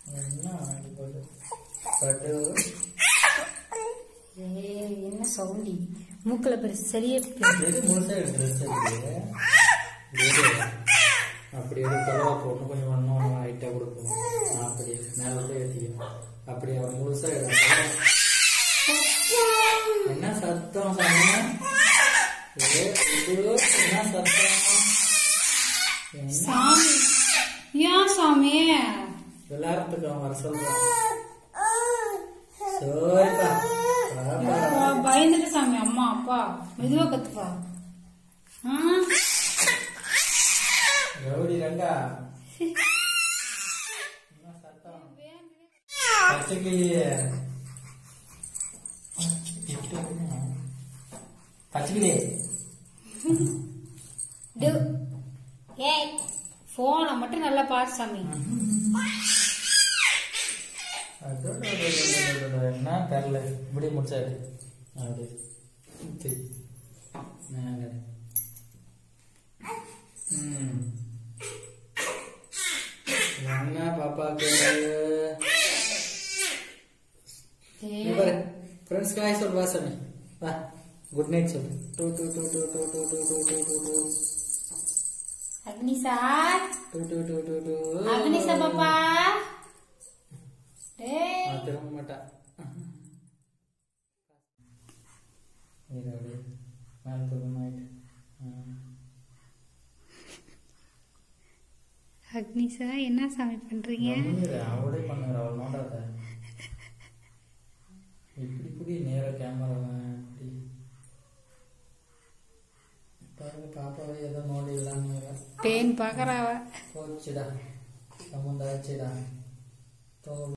என்ன ஆடி போகுது பட்டு ஏய், என்ன சவுண்டி மூக்குல பெருசு சரியே பெரு- எது முழுசா ட்ரெஸ் இருக்குது எது அப்படி எது தொலைவா போடணும் கொஞ்சம் ஒன்றும் ஒன்றும் ஹைட்டாக கொடுக்கணும் அப்படி மேலே கூட ஏற்றிக்கணும் அப்படி அவன் முழுசா எடுக்கணும் என்ன சத்தம் சாமி ஏ, இது என்ன சத்தம் என்ன சாமி ஏன் சாமி விளையாடுறதுக்கு அவன் வர சொல்றான் சரிப்பா வாப்பா. அப்பா, பயந்துட்டு சாமி அம்மா அப்பா மெதுவா கத்துப்பா ஆ? ரவுடி ரங்கா என்ன சத்தம் பச்சைக்கிளியே பச்சைக்கிளி டு. ஏய் போனை மட்டும் நல்லா பாரு சாமி என்ன தெரில இப்படி முடிச்சாரு அப்படி சரி. மேல. ம். என்ன பாப்பாக்கு ஏய், ஃப்ரெண்ட்ஸ்க்கு ஹாய் சொல் வா சாமி வா குட் நைட் சொல்லு டூ டூ டூ டூ டூ டூ டூ டூ டூ டூ டூ அக்னிசா டூ டூ டூ டூ டூ அக்னிசா பாப்பா டேய் ஆ, திரும்ப மாட்டா இரு அப்படியே மேல தூக்கம் ஆயிட்டு அக்னிசா என்ன சாமி பண்றீங்க அவளே பண்ணுற அவள் நோண்டாத இப்படி இப்படி நேர கேமரா இப்படி பாருங்க பாப்பாவே ஏதோ நோண்டி இல்லாம பேன் பாக்குறாவ போச்சுடா சம்மந்தாச்சுடா தோ